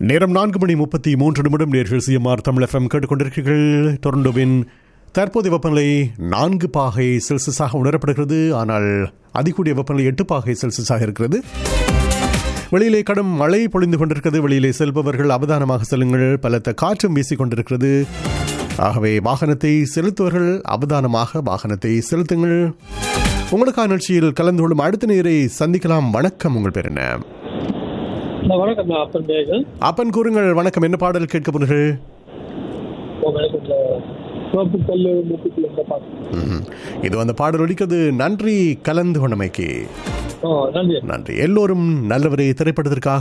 நேரம் நான்கு மணி முப்பத்தி மூன்று நிமிடம் நேர்கள் சிஎம்ஆர் தமிழ் எஃப்எம் கேட்டுக்கொண்டிருக்கிறீர்கள் டொரண்டோவின் தற்போதைய வெப்பநிலை நான்கு பாகை செல்சியஸாக உணரப்படுகிறது ஆனால் அதிகூடிய வெப்பநிலை எட்டு பாகை செல்சியஸாக இருக்கிறது வெளியிலே கடும் மழை பொழிந்து கொண்டிருக்கிறது வெளியிலே செல்பவர்கள் அவதானமாக செல்லுங்கள் பலத்த காற்றும் வீசிக் கொண்டிருக்கிறது ஆகவே வாகனத்தை செலுத்துவர்கள் அவதானமாக வாகனத்தை செலுத்துங்கள் உங்களுக்கான நிகழ்ச்சியில் கலந்து கொள்ளும் அடுத்த நேரை சந்திக்கலாம் வணக்கம் உங்கள் பேர் என்ன நான் வணக்கம் நான் அப்பன் பேரு அப்பன் கூறுங்கள் வணக்கம் என்ன பாடல் கேட்க போனீர்கள் உங்களுக்கு இந்த சிவப்பு கல்லு முத்துக்குள்ள இந்த பாட்டு ம்ஹும். இது அந்த பாடல் ஒலிக்கிறது நன்றி கலந்து கொண்டமைக்கு ஓ நன்றி நன்றி எல்லோரும் நல்லவரை திரைப்படத்திற்காக